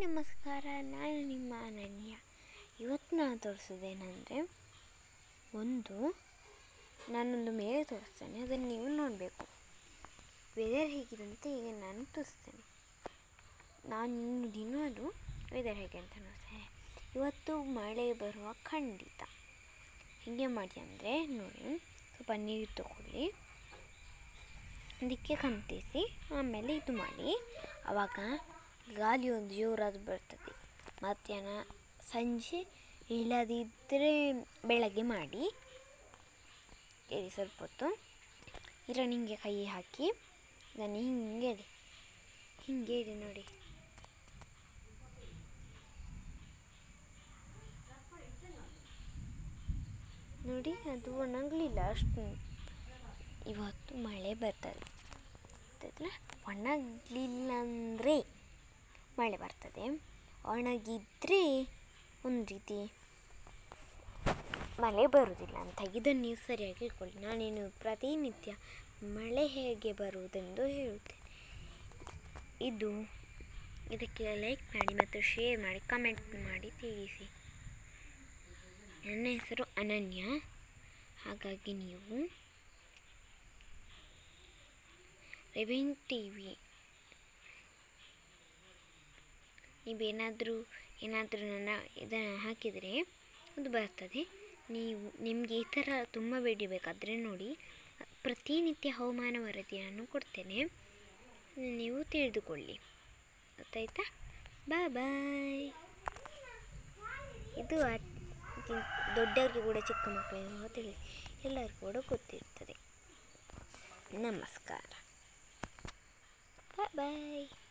ನಮಸ್ಕಾರ ನಾನು ನಿಮ್ಮ ಅನನ್ಯ ಇವತ್ತು ನಾನು ತೋರಿಸೋದೇನೆಂದರೆ ಒಂದು ನಾನೊಂದು ಮೇಲೆ ತೋರಿಸ್ತೇನೆ ಅದನ್ನು ನೀವು ನೋಡಬೇಕು ವೆದರ್ ಹೇಗಿದೆ ಅಂತ ಈಗ ನಾನು ತೋರಿಸ್ತೇನೆ ನಾನು ಇನ್ನು ದಿನವೂ ವೆದರ್ ಹೇಗೆ ಅಂತ ನೋಡ್ತೇನೆ ಇವತ್ತು ಮಳೆ ಬರುವ ಖಂಡಿತ ಹೀಗೆ ಮಾಡಿ ಅಂದರೆ ನೋಡಿ ಸ್ವಲ್ಪ ನೀರು ತಗೊಳ್ಳಿ ಅದಕ್ಕೆ ಕಂತಿಸಿ ಆಮೇಲೆ ಇದು ಮಾಡಿ ಆವಾಗ ಗಾಳಿ ಒಂದು ಜೋರಾಗಿ ಬರ್ತದೆ ಮಧ್ಯಾಹ್ನ ಸಂಜೆ ಇಲ್ಲದಿದ್ದರೆ ಬೆಳಗ್ಗೆ ಮಾಡಿ ಇರಿ ಸ್ವಲ್ಪ ಹೊತ್ತು ಇರಣಿಗೆ ಕೈ ಹಾಕಿ ಇದನ್ನು ಹಿಂಗೆ ಇಡಿ ಹಿಂಗೆ ಇಡಿ ನೋಡಿ ನೋಡಿ ಅದು ಒಣಗಲಿಲ್ಲ ಅಷ್ಟು ಇವತ್ತು ಮಳೆ ಬರ್ತದೆ ಗೊತ್ತಾಯ್ತಲ್ಲ ಒಣಗಲಿಲ್ಲ ಅಂದರೆ ಮಳೆ ಬರ್ತದೆ ಒಣಗಿದ್ರೆ ಒಂದು ರೀತಿ ಮಳೆ ಬರುವುದಿಲ್ಲ ಅಂತ ಇದನ್ನು ನೀವು ಸರಿಯಾಗಿ ಇಟ್ಕೊಳ್ಳಿ ನಾನೇನು ಪ್ರತಿನಿತ್ಯ ಮಳೆ ಹೇಗೆ ಬರುವುದೆಂದು ಹೇಳುತ್ತೇನೆ ಇದು ಇದಕ್ಕೆ ಲೈಕ್ ಮಾಡಿ ಮತ್ತು ಶೇರ್ ಮಾಡಿ ಕಮೆಂಟ್ ಮಾಡಿ ತಿಳಿಸಿ ನನ್ನ ಹೆಸರು ಅನನ್ಯ ಹಾಗಾಗಿ ನೀವು ರೆವೆನ್ ಟಿ ವಿ ನೀವೇನಾದರೂ ಏನಾದರೂ ನನ್ನ ಇದನ್ನು ಹಾಕಿದರೆ ಅದು ಬರ್ತದೆ ನೀವು ನಿಮಗೆ ಈ ಥರ ತುಂಬ ವಿಡಿಯೋ ಬೇಕಾದರೆ ನೋಡಿ ಪ್ರತಿನಿತ್ಯ ಹವಾಮಾನ ವರದಿಯನ್ನು ಕೊಡ್ತೇನೆ ನೀವು ತಿಳಿದುಕೊಳ್ಳಿ ಗೊತ್ತಾಯ್ತಾ ಬಾಯ್ ಬಾಯ್ ಇದು ಅಟ್- ದೊಡ್ಡವರಿಗೆ ಕೂಡ ಚಿಕ್ಕ ಮಕ್ಕಳಿಗೆ ತಿಳಿ ಎಲ್ಲರಿಗೂ ಕೂಡ ಗೊತ್ತಿರ್ತದೆ ನಮಸ್ಕಾರ ಬಾಯ್ ಬಾಯ್